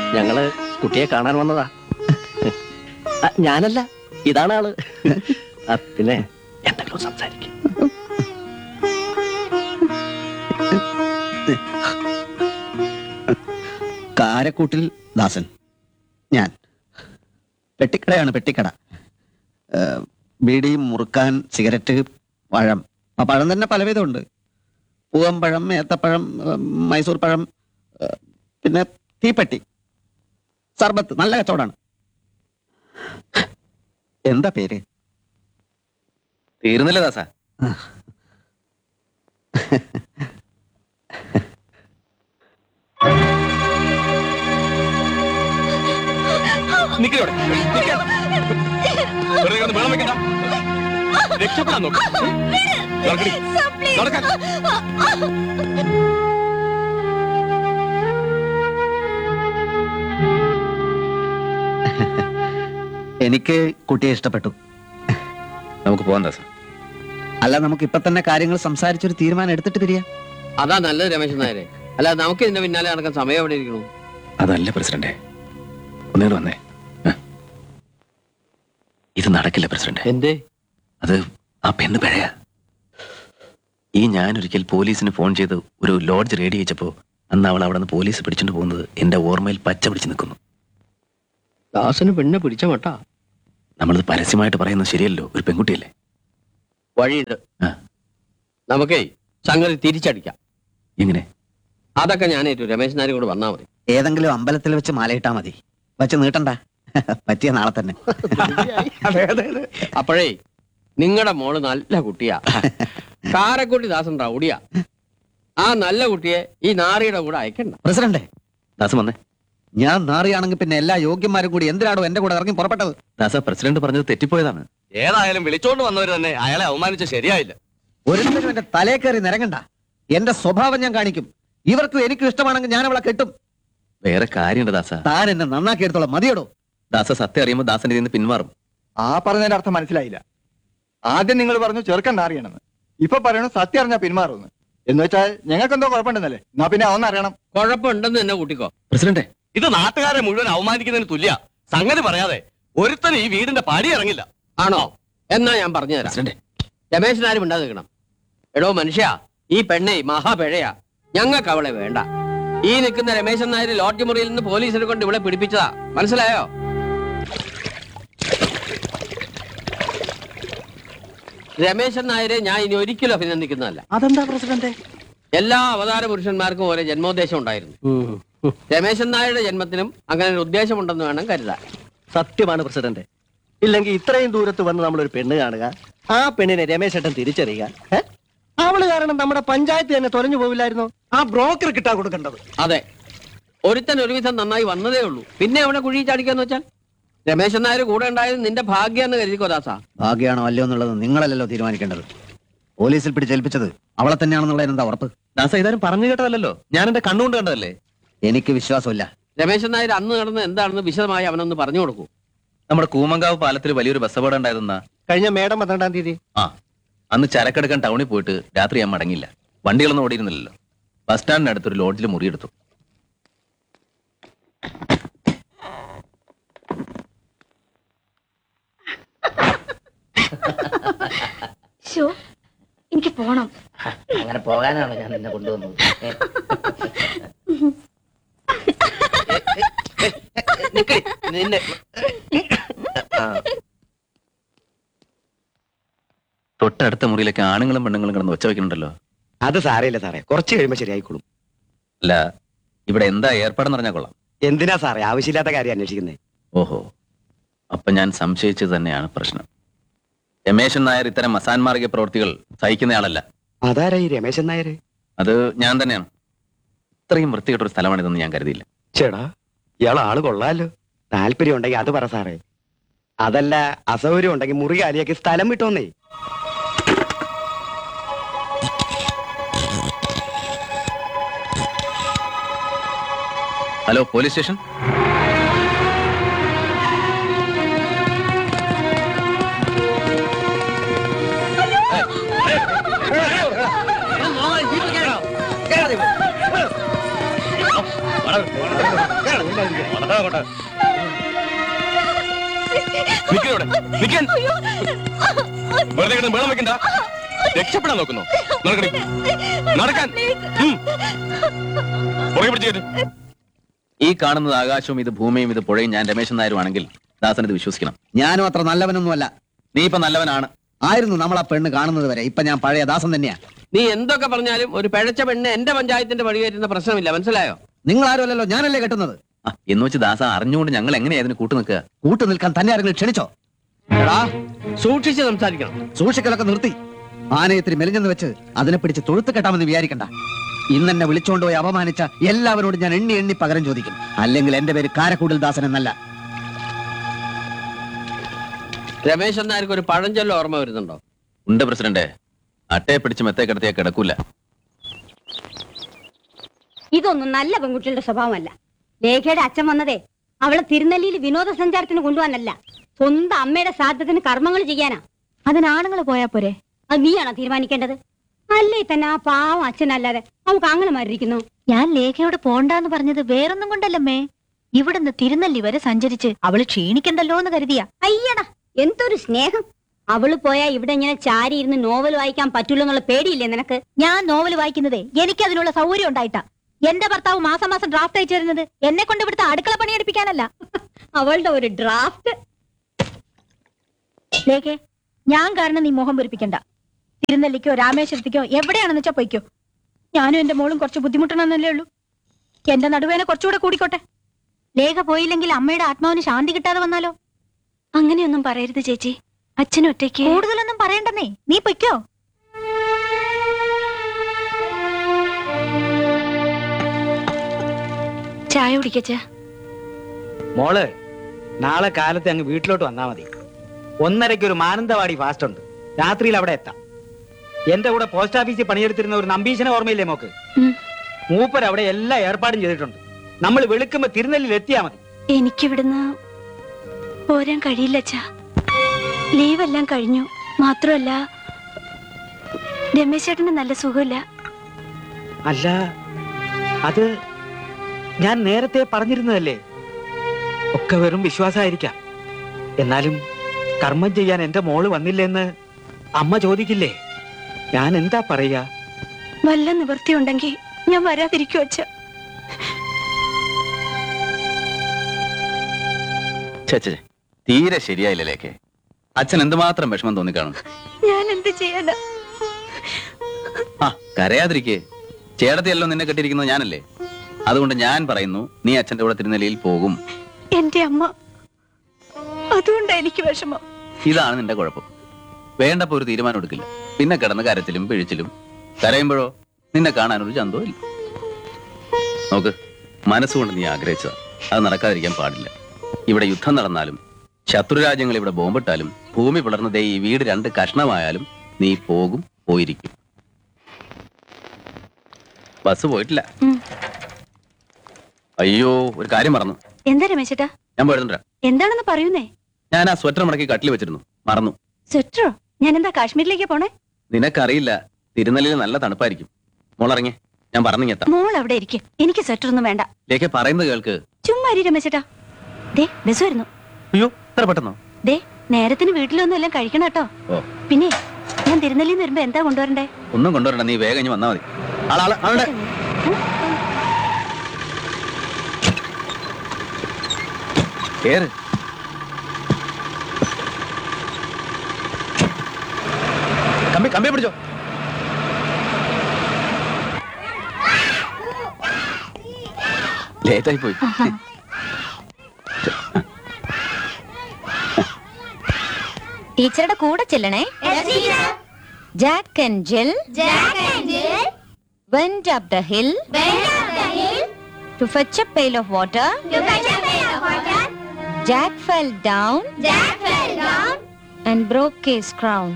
ഞങ്ങള് കുട്ടിയെ കാണാൻ വന്നതാ ആ, ഞാനല്ല ഇതാണ് ആള് ആ, പിന്നെ എന്തെങ്കിലും സംസാരിക്കും കാരക്കൂട്ടിൽ ദാസൻ ഞാൻ പെട്ടിക്കടയാണ് പെട്ടിക്കട ഏഹ്, ബീഡി മുറുക്കാൻ സിഗരറ്റ് പഴം ആ പഴം തന്നെ പലവിധമുണ്ട് പൂവമ്പഴം ഏത്തപ്പഴം ഏഹ്, മൈസൂർ പഴം ഏഹ്, പിന്നെ തീപ്പെട്ടി സർബത്ത് നല്ല കച്ചവടമാണ് എന്താ പേര് തീർന്നില്ല ദാസ നിക്കോടെ വെള്ളം വെക്കണ്ട രക്ഷപ്പെടാൻ നോക്ക് നടക്കടി. നടക്കാൻ. എനിക്ക് കുട്ടിയെ ഇഷ്ടപ്പെട്ടു നമുക്ക് പോവാം ദാസ അല്ല നമുക്ക് ഇപ്പൊ തന്നെ കാര്യങ്ങൾ സംസാരിച്ചൊരു തീരുമാനം എടുത്തിട്ട് പിരിയാം അതാ നല്ലത് രമേശൻ നായരെ അല്ല നമുക്ക് ഇതിന്റെ പിന്നാലെ നടക്കാൻ സമയം എവിടെ ഇരിക്കണു അതല്ല പ്രസിഡന്റ് ഒന്നുകൂടെ വന്നേ ആ. ഇത് നടക്കില്ല പ്രസിഡന്റ് എന്തേ അത് ആ പെണ്ണ് പിഴയ ഈ ഞാൻ ഒരിക്കൽ പോലീസിന് ഫോൺ ചെയ്ത് ഒരു ലോഡ്ജ് റെഡി അയച്ചപ്പോ അന്ന് അവൾ അവിടെ നിന്ന് പോലീസ് പിടിച്ചോണ്ട് പോകുന്നത് എന്റെ ഓർമ്മയിൽ പച്ച പിടിച്ച് നിൽക്കുന്നു ദാസന് പെണ്ണെ പിടിച്ച മട്ടാ നമ്മളിത് പരസ്യമായിട്ട് പറയുന്നത് ശരിയല്ലോ ഒരു പെൺകുട്ടിയല്ലേ വഴിയുണ്ട് ആ. നമുക്കേ സംഗതി തിരിച്ചടിക്കാം എങ്ങനെ അതൊക്കെ ഞാൻ ഏറ്റു രമേശൻ നായരും കൂടെ വന്നാ മതി ഏതെങ്കിലും അമ്പലത്തിൽ വെച്ച് മാലയിട്ടാ മതി വെച്ച് നീട്ടണ്ട പറ്റിയ നാളെ തന്നെ അപ്പോഴേ നിങ്ങളുടെ മോള് നല്ല കുട്ടിയാ കാരക്കുട്ടി ദാസൻ റൗഡിയാ ആ നല്ല കുട്ടിയെ ഈ നാറിയുടെ കൂടെ അയക്കണ്ട പ്രസിഡന്റ് ദാസ വന്നേ ഞാൻ നാറിയാണെങ്കിൽ പിന്നെ എല്ലാ യോഗ്യന്മാരും കൂടി എന്തിനാണോ എന്റെ കൂടെ ഇറങ്ങി പുറപ്പെട്ടത് ദാസ പ്രസിഡന്റ് പറഞ്ഞത് തെറ്റിപ്പോയതാണ് ഏതായാലും വിളിച്ചോണ്ട് വന്നവർ തന്നെ അയാളെ അവമാനിച്ച ശരിയായില്ല ഒരിക്കലും എന്റെ തലേ കയറി നിരങ്ങണ്ട എന്റെ സ്വഭാവം ഞാൻ കാണിക്കും ഇവർക്കും എനിക്കും ഇഷ്ടമാണെങ്കിൽ ഞാൻ അവളെ കിട്ടും വേറെ കാര്യമുണ്ട് ദാസ താൻ എന്നെ നന്നാക്കി എടുത്തോളാം മതിയടോ ദാസ സത്യം അറിയുമ്പോൾ ദാസന്റെ ഇതിൽ നിന്ന് പിന്മാറും ആ പറഞ്ഞതിന്റെ അർത്ഥം മനസ്സിലായില്ല ആദ്യം നിങ്ങൾ പറഞ്ഞു ചെറുക്കൻ അറിയണമെന്ന് ഇപ്പൊ പറയണു സത്യം അറിഞ്ഞാ പിന്മാറുമെന്ന് എന്ന് വെച്ചാൽ ഞങ്ങൾക്ക് എന്തോ കുഴപ്പമുണ്ടെന്നല്ലേ എന്നാ പിന്നെ അവന്ന് അറിയണം കുഴപ്പമുണ്ടെന്ന് തന്നെ കൂട്ടിക്കോ പ്രസിഡന്റ് ഇത് നാട്ടുകാരെ മുഴുവൻ അവമാനിക്കുന്നതിന് തുല്യ സംഗതി പറയാതെ ഒരുത്തൻ ഈ വീടിന്റെ പടി ഇറങ്ങില്ല ആണോ എന്നാ ഞാൻ പറഞ്ഞുതരാം പ്രസിഡന്റ് രമേശൻ ആരും ഉണ്ടാ നിൽക്കണം എടോ മനുഷ്യ ഈ പെണ്ണെ മഹാപിഴയാ ഞങ്ങൾക്ക് അവളെ വേണ്ട ഈ നിൽക്കുന്ന രമേശൻ നായർ ലോഡ്ജ് മുറിയിൽ നിന്ന് പോലീസിനെ കൊണ്ട് ഇവിടെ പിടിപ്പിച്ചതാ മനസ്സിലായോ രമേശൻ നായരെ ഞാൻ ഇനി ഒരിക്കലും അഭിനന്ദിക്കുന്നതല്ല അതെന്താ പ്രസിഡന്റ് എല്ലാ അവതാര പുരുഷന്മാർക്കും ഓരോ ജന്മോദ്ദേശം ഉണ്ടായിരുന്നു രമേശൻ നായരുടെ ജന്മത്തിനും അങ്ങനെ ഒരു ഉദ്ദേശമുണ്ടെന്ന് വേണം കരുതാൻ സത്യമാണ് പ്രസിഡന്റ് ഇല്ലെങ്കിൽ ഇത്രയും ദൂരത്ത് വന്ന് നമ്മൾ ഒരു പെണ്ണ് കാണുക ആ പെണ്ണിനെ രമേശേട്ടൻ തിരിച്ചറിയുക ഏ? അവള് കാരണം നമ്മുടെ പഞ്ചായത്ത് തന്നെ തൊലഞ്ഞു പോവില്ലായിരുന്നു ആ ബ്രോക്കർ കിട്ടാ കൊടുക്കേണ്ടത് അതെ ഒരുത്തൻ ഒരുവിധം നന്നായി വന്നതേ ഉള്ളൂ പിന്നെ അവനെ കുഴി ചാടിക്കാന്ന് വെച്ചാൽ രമേശൻ നായർ കൂടെ ഉണ്ടായത് നിന്റെ ഭാഗ്യാന്ന് കരുതിക്കോ ദാസാ ഭാഗ്യമാണോ അല്ലയോ എന്നുള്ളത് നിങ്ങളല്ലല്ലോ തീരുമാനിക്കേണ്ടത് പോലീസിൽ പിടിച്ചേൽപ്പിച്ചത് അവളെ തന്നെയാണെന്നുള്ളതിന് എന്താ ഉറപ്പ് ദാസ ഇതാരും പറഞ്ഞു കേട്ടതല്ലോ ഞാൻ എന്റെ കണ്ണുകൊണ്ട് കണ്ടതല്ലേ എനിക്ക് വിശ്വാസമില്ല രമേശൻ നായർ അന്ന് നടന്നത് എന്താണെന്ന് വിശദമായി അവനൊന്ന് പറഞ്ഞു കൊടുക്കൂ നമ്മുടെ കൂമങ്കാവ് പാലത്തിൽ വലിയൊരു ബസ് അപകടം ഉണ്ടായതെന്നാ കഴിഞ്ഞ മേഡം പന്ത്രണ്ടാം തീയതി ആ അന്ന് ചരക്കെടുക്കാൻ ടൗണിൽ പോയിട്ട് രാത്രി ഞാൻ മടങ്ങില്ല വണ്ടികളൊന്നും ഓടിയിരുന്നില്ലല്ലോ ബസ് സ്റ്റാൻഡിനടുത്തൊരു ലോഡ്ജിൽ മുറിയെടുത്തു ശോ എനിക്ക് പോണം അങ്ങനെ പോകാനാണ് ഞാൻ നിന്നെ കൊണ്ടുവന്നത് നിന്നെ തൊട്ടടുത്ത മുറിയിലൊക്കെ ആണുങ്ങളും പെണ്ണുങ്ങളും കിടന്ന് ഒച്ച വെക്കുന്നുണ്ടല്ലോ അത് സാരയില്ല സാറേ കുറച്ച് കഴിയുമ്പോ ശരിയായിക്കോളും അല്ല ഇവിടെ എന്താ ഏർപ്പാടെന്ന് പറഞ്ഞാൽ കൊള്ളാം എന്തിനാ സാറേ ആവശ്യമില്ലാത്ത കാര്യം അന്വേഷിക്കുന്നത് ഓഹോ അപ്പൊ ഞാൻ സംശയിച്ചത് തന്നെയാണ് പ്രശ്നം രമേശൻ നായർ ഇത്തരം അസാൻമാർഗിക പ്രവൃത്തികൾ സഹിക്കുന്നയാളല്ല അതാരാ ഈ രമേശൻ നായര് അത് ഞാൻ തന്നെയാണ് ഇത്രയും വൃത്തികെട്ട ഒരു സ്ഥലമാണിതെന്ന് ഞാൻ കരുതിയില്ല ചേടാ ഇയാൾ ആള് കൊള്ളാലോ താല്പര്യം ഉണ്ടെങ്കിൽ അത് പറ സാറേ അതല്ല അസൗകര്യം ഉണ്ടെങ്കിൽ മുറി കാലിയാക്കി സ്ഥലം വിട്ടോന്നേ ഹലോ പോലീസ് സ്റ്റേഷൻ നടക്കാൻ അങ്ങോട്ട്. നിക്കവിടെ, നിക്കാൻ. വെറുതെ കിടന്ന് ബഹളം വെക്കണ്ട രക്ഷപ്പെടാൻ നോക്കുന്നു നടക്കടി നടക്കാൻ ഉം. പുറകെ പിടിച്ച് കയറ്റ്. ഈ കാണുന്നത് ആകാശവും ഇത് ഭൂമിയും ഇത് പുഴയും ഞാൻ രമേശൻ നായരുമാണെങ്കിൽ ദാസൻ ഇത് വിശ്വസിക്കണം ഞാനും അത്ര നല്ലവനൊന്നുമല്ല നീ ഇപ്പൊ നല്ലവനാണ് ആയിരുന്നു നമ്മൾ ആ പെണ്ണ് കാണുന്നത് വരെ ഇപ്പൊ ഞാൻ പഴയ ദാസൻ തന്നെയാ നീ എന്തൊക്കെ പറഞ്ഞാലും ഒരു പിഴച്ച പെണ്ണ് എന്റെ പഞ്ചായത്തിന്റെ വഴി കയറ്റുന്ന പ്രശ്നമില്ല മനസ്സിലായോ നിങ്ങൾ ആരുമല്ലല്ലോ ഞാനല്ലേ കെട്ടുന്നത് ആ, എന്ന് വെച്ച് ദാസ അറിഞ്ഞുകൊണ്ട് ഞങ്ങൾ എങ്ങനെയാ അതിന് കൂട്ടു നിൽക്കുക കൂട്ടു നിൽക്കാൻ തന്നെ ആരെങ്കിലും ക്ഷണിച്ചോ എടാ സൂക്ഷിച്ച് സംസാരിക്കണം സൂക്ഷിക്കലൊക്കെ നിർത്തി ആനയത്തിന് മെലിഞ്ഞെന്ന് വെച്ച് അതിനെ പിടിച്ച് തൊഴുത്ത് കെട്ടാമെന്ന് വിചാരിക്കണ്ട ഇന്നെന്നെ വിളിച്ചോണ്ടുപോയി അപമാനിച്ച എല്ലാവരോടും ഞാൻ എണ്ണി എണ്ണി പകരം ചോദിക്കും അല്ലെങ്കിൽ എന്റെ പേര് കാരക്കൂടൽ ദാസൻ എന്നല്ല രമേശ് നായർക്ക് ഒരു പഴഞ്ചൊല്ല ഓർമ്മ വരുന്നുണ്ടോ ഉണ്ട് പ്രസിഡന്റ് അട്ടയെ പിടിച്ച് മെത്തേ കിടത്തിയാ കിടക്കൂല ഇതൊന്നും നല്ല പെൺകുട്ടികളുടെ സ്വഭാവമല്ല ലേഖയുടെ അച്ഛൻ വന്നതേ അവളെ തിരുനെല്ലിയിൽ വിനോദസഞ്ചാരത്തിന് കൊണ്ടുപോകാനല്ല സ്വന്തം അമ്മയുടെ ശ്രാദ്ധത്തിന് കർമ്മങ്ങൾ ചെയ്യാനാ അതിനാണുങ്ങൾ പോയാ പോരെ അത് നീയാണോ തീരുമാനിക്കേണ്ടത് അല്ലേ തന്നെ ആ പാവം അച്ഛനല്ലാതെ നമുക്ക് അങ്ങനെ മാറിയിരിക്കുന്നു ഞാൻ ലേഖയോട് പോണ്ടാന്ന് പറഞ്ഞത് വേറൊന്നും കൊണ്ടല്ലമ്മേ ഇവിടുന്ന് തിരുനെല്ലി വരെ സഞ്ചരിച്ച് അവള് ക്ഷീണിക്കണ്ടല്ലോ എന്ന് കരുതിയാ അയ്യടാ എന്തൊരു സ്നേഹം അവള് പോയാ ഇവിടെ ഇങ്ങനെ ചാരി ഇരുന്ന് നോവൽ വായിക്കാൻ പറ്റുള്ളൂ എന്നുള്ള പേടിയില്ലേ നിനക്ക് ഞാൻ നോവൽ വായിക്കുന്നതേ എനിക്ക് അതിനുള്ള സൗകര്യം ഉണ്ടായിട്ടാ എന്റെ ഭർത്താവ് മാസം മാസം ഡ്രാഫ്റ്റ് അയച്ചു തരുന്നത് എന്നെ കൊണ്ട് ഇവിടുത്തെ അടുക്കള പണിയെടുപ്പിക്കാനല്ല അവളുടെ ഒരു ഡ്രാഫ്റ്റ് ലേഖേ ഞാൻ കാരണം നീ മോഹം പൊരിപ്പിക്കണ്ട തിരുനെല്ലിക്കോ രാമേശ്വരത്തേക്കോ എവിടെയാണെന്ന് വെച്ചാ പൊയ്ക്കോ ഞാനും എന്റെ മോളും കുറച്ച് ബുദ്ധിമുട്ടണമെന്നല്ലേ ഉള്ളൂ എന്റെ നടുവേനെ കുറച്ചുകൂടെ കൂടിക്കോട്ടെ ലേഖ പോയില്ലെങ്കിൽ അമ്മയുടെ ആത്മാവിന് ശാന്തി കിട്ടാതെ വന്നാലോ അങ്ങനെയൊന്നും പറയരുത് ചേച്ചി അച്ഛനൊറ്റയ്ക്ക് കൂടുതലൊന്നും പറയണ്ടെന്നേ നീ പൊയ്ക്കോ ചായ കുടിക്കച്ച മോള് നാളെ കാലത്ത് അങ്ങ് വീട്ടിലോട്ട് വന്നാ മതി ഒന്നരയ്ക്ക് ഒരു മാനന്തവാടി ഫാസ്റ്റ് ഉണ്ട് രാത്രിയിൽ അവിടെ എത്താം എന്റെ കൂടെ പോസ്റ്റ് ഓഫീസിൽ പണിയെടുത്തിരുന്ന ഒരു നമ്പീശനെ ഓർമ്മയില്ലേ മോക്ക് ഉം. മൂപ്പർ അവിടെ എല്ലാ ഏർപ്പാടും ചെയ്തിട്ടുണ്ട് നമ്മൾ വെളുക്കുമ്പോ തിരുനെല്ലിൽ എത്തിയാ മതി എനിക്കിവിടുന്ന് പോരാൻ കഴിയില്ല അച്ഛാ ലീവ് എല്ലാം കഴിഞ്ഞു മാത്രമല്ല രമേശ് ചേട്ടന് നല്ല സുഖമില്ല അല്ല അത് ഞാൻ നേരത്തെ പറഞ്ഞിരുന്നതല്ലേ ഒക്കെ വെറും വിശ്വാസമായിരിക്കാം എന്നാലും കർമ്മം ചെയ്യാൻ എന്റെ മോള് വന്നില്ലെന്ന് അമ്മ ചോദിക്കില്ലേ ഞാൻ എന്താ പറയാ വല്ല നിവൃത്തി ഉണ്ടെങ്കിൽ ഞാൻ വരാതിരിക്കും അച്ഛ ഛെ, ഛെ, ഛെ. തീരെ ശരിയായില്ല ലേഖേ അച്ഛൻ എന്തുമാത്രം വിഷമം തോന്നിക്കാണും ഞാൻ എന്ത് ചെയ്യാനാ ആ കരയാതിരിക്കേ ചേട്ടത്തിയല്ലോ നിന്നെ കെട്ടിയിരിക്കുന്നത് ഞാനല്ലേ അതുകൊണ്ട് ഞാൻ പറയുന്നു നീ അച്ഛന്റെ കൂടെ തിരുനെല്ലിയിൽ പോകും എന്റെ അമ്മ അതുകൊണ്ടാ എനിക്ക് വിഷമം ഇതാണ് നിന്റെ കുഴപ്പം വേണ്ടപ്പോ ഒരു തീരുമാനം എടുക്കില്ല പിന്നെ കിടന്ന് കരച്ചിലും പിഴിച്ചിലും കരയുമ്പോഴോ നിന്നെ കാണാനൊരു ചന്തവും ഇല്ല നോക്ക് മനസ്സുകൊണ്ട് നീ ആഗ്രഹിച്ചതാ അത് നടക്കാതിരിക്കാൻ പാടില്ല ഇവിടെ യുദ്ധം നടന്നാലും ശത്രുരാജ്യങ്ങൾ ഇവിടെ ബോംബിട്ടാലും ഭൂമി പിളർന്ന് ദേ ഈ വീട് രണ്ട് കഷ്ണമായാലും നീ പോകും പോയിരിക്കും ബസ് പോയിട്ടില്ല ഉം. അയ്യോ ഒരു കാര്യം മറന്നു എന്താ രമേശേട്ടാ ഞാൻ പോയിരുന്നില്ല എന്താണെന്ന് പറയുന്നേ ഞാൻ ആ സ്വെറ്റർ മടക്കി കട്ടിൽ വെച്ചിരുന്നു മറന്നു സ്വെറ്ററോ ഞാൻ എന്താ കാശ്മീരിലേക്ക് പോണേ നിനക്കറിയില്ല തിരുനെല്ലിയിൽ നല്ല തണുപ്പായിരിക്കും മോളിറങ്ങി ഞാൻ പറഞ്ഞിങ്ങെത്താം മോൾ അവിടെ ഇരിക്കും എനിക്ക് സ്വെറ്റർ ഒന്നും വേണ്ട ലേഖ പറയുന്നത് കേൾക്ക് ചുമ്മാ ഇരി രമേശേട്ടാ ദേ ബസ് വരുന്നു അയ്യോ ഇത്ര പെട്ടെന്നോ ദേ നേരത്തിന് വീട്ടിലൊന്നും എല്ലാം കഴിക്കണം കേട്ടോ ഓ പിന്നെ ഞാൻ തിരുനെല്ലിയിൽ നിന്ന് വരുമ്പോ എന്താ കൊണ്ടുവരണ്ടേ ഒന്നും കൊണ്ടുവരണ്ട നീ വേഗം ഇനി വന്നാ മതി ആളാള് ആളുടെ കേറ് കമ്പി കമ്പി പിടിച്ചോ ലേറ്റായി പോയി ടീച്ചറുടെ കൂടെ ചെല്ലണേ Jack and Jill went up the hill to fetch a pail of water. Jack fell down and broke his crown.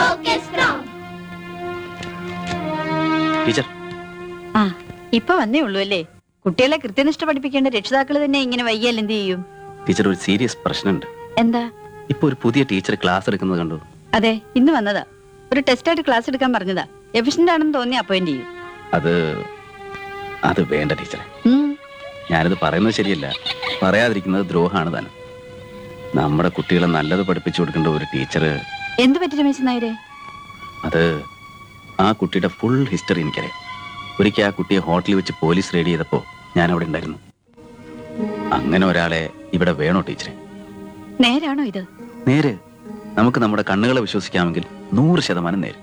Teacher ആ ഇപ്പൊ വന്നേ ഉള്ളൂ അല്ലേ കുട്ടികളെ കൃത്യനിഷ്ഠ പഠിപ്പിക്കേണ്ട രക്ഷിതാക്കൾ തന്നെ ഇങ്ങനെ വയ്യാൽ എന്ത് ചെയ്യും ടീച്ചർ ഒരു സീരിയസ് പ്രശ്നമുണ്ട് എന്താ ഇപ്പൊ ഒരു പുതിയ ടീച്ചർ ക്ലാസ് എടുക്കുന്നത് കണ്ടു അതെ ഇന്ന് വന്നതാ ഒരു ടെസ്റ്റ് ആയിട്ട് ക്ലാസ് എടുക്കാൻ പറഞ്ഞതാ എഫിഷ്യന്റ് ആണെന്ന് തോന്നി അപ്പോയിന്റ് ചെയ്യും അത് അത് വേണ്ട ടീച്ചറെ ഉം. ഞാനിത് പറയുന്നത് ശരിയല്ല പറയാതിരിക്കുന്നത് ദ്രോഹമാണ് താനും നമ്മുടെ കുട്ടികളെ നല്ലത് പഠിപ്പിച്ചു കൊടുക്കേണ്ട ഒരു ടീച്ചർ എന്ത് പറ്റി രമേശൻ നായരെ അത് ആ കുട്ടിയുടെ ഫുൾ ഹിസ്റ്ററി എനിക്കറിയാം ഒരിക്കൽ ആ കുട്ടിയെ ഹോട്ടലിൽ വെച്ച് പോലീസ് റെയ്ഡ് ചെയ്തപ്പോൾ ഞാൻ അവിടെ ഉണ്ടായിരുന്നു അങ്ങനെ ഒരാളെ ഇവിടെ വേണോ ടീച്ചറെ നേരാണോ ഇത് നേര് നമുക്ക് നമ്മുടെ കണ്ണുകളെ വിശ്വസിക്കാമെങ്കിൽ നൂറ് ശതമാനം നേര്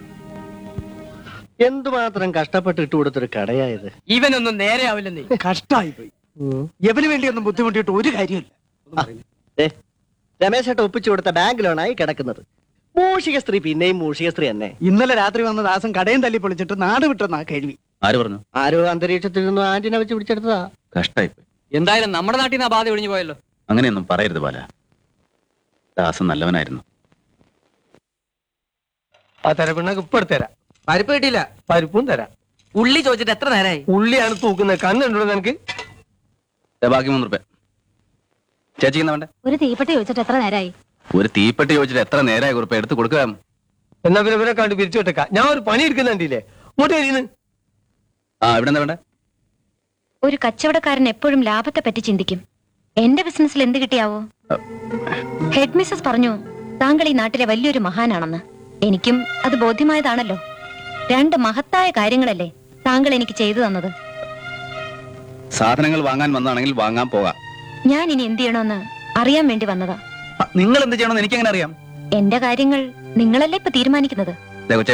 എന്തുമാത്രം കഷ്ടപ്പെട്ട് ഇട്ടുകൊടുത്തൊരു കടയായത് ഇവനൊന്നും നേരെ ആവില്ലെന്നേ കഷ്ടായി പോയി എവന് വേണ്ടിയൊന്നും ബുദ്ധിമുട്ടിയിട്ട് ഒരു കാര്യമില്ല ഏ രമേശേട്ട ഒപ്പിച്ചു കൊടുത്ത ബാങ്ക് ലോണായി കിടക്കുന്നത് മൂഷിക സ്ത്രീ പിന്നെയും മൂഷിക സ്ത്രീ തന്നെ ഇന്നലെ രാത്രി വന്ന ദാസൻ കടയും തല്ലി പൊളിച്ചിട്ട് നാട് വിട്ടെന്നാ കഴിവി ആര് പറഞ്ഞു ആരോ അന്തരീക്ഷത്തിൽ നിന്നും ആന്റിനെ വെച്ച് പിടിച്ചെടുത്തതാ കഷ്ടായിപ്പോയി എന്തായാലും നമ്മുടെ നാട്ടിൽ നിന്ന് ആ ബാധ ഒഴിഞ്ഞു പോയല്ലോ അങ്ങനെയൊന്നും പറയരുത് ബാല ദാസൻ നല്ലവനായിരുന്നു ആ തരപ്പിണ്ണക്ക് ഇപ്പൊ എടുത്തരാം പരിപ്പ് കിട്ടിയില്ല പരിപ്പും തരാം ഉള്ളി ചോദിച്ചിട്ട് എത്ര നേരമായി ഉള്ളിയാണ് തൂക്കുന്നത് കണ്ണുണ്ടോ നിനക്ക് ദേ ബാക്കി മൂന്ന് റുപ്യ ചേച്ചിക്ക് എന്താ വേണ്ടേ ഒരു തീപ്പെട്ടി ചോദിച്ചിട്ട് എത്ര നേരമായി ഒരു തീപ്പെട്ടി ചോദിച്ചിട്ട് എത്ര നേരമായി കുറിപ്പ് എടുത്ത് കൊടുക്കുക എന്നാ പിന്നെ ഇവരെ കണ്ട് പിരിച്ചു വിട്ടേക്കാം ഞാൻ ഒരു പണി എടുക്കുന്നുണ്ടില്ലേ ഇങ്ങോട്ട് കഴിയുന്നു ആ ഇവിടെ എന്താ വേണ്ടേ ഒരു കച്ചവടക്കാരൻ എപ്പോഴും ലാഭത്തെ പറ്റി ചിന്തിക്കും എന്റെ ബിസിനസ്സിൽ എന്ത് കിട്ടിയാവോ ഹെഡ് മിസ്സസ് പറഞ്ഞു താങ്കൾ ഈ നാട്ടിലെ വലിയൊരു മഹാനാണെന്ന് എനിക്കും അത് ബോധ്യമായതാണല്ലോ രണ്ട് മഹത്തായ കാര്യങ്ങളല്ലേ താങ്കൾ എനിക്ക് ചെയ്തു തന്നത് സാധനങ്ങൾ വാങ്ങാൻ വന്നാണെങ്കിൽ വാങ്ങാൻ പോകാം ഞാൻ ഇനി എന്ത് ചെയ്യണമെന്ന് അറിയാൻ വേണ്ടി വന്നതാ നിങ്ങൾ എന്ത് ചെയ്യണമെന്ന് എനിക്കെങ്ങനെ അറിയാം എന്റെ കാര്യങ്ങൾ നിങ്ങളല്ലേ ഇപ്പൊ തീരുമാനിക്കുന്നത് ദേ കൊച്ചേ,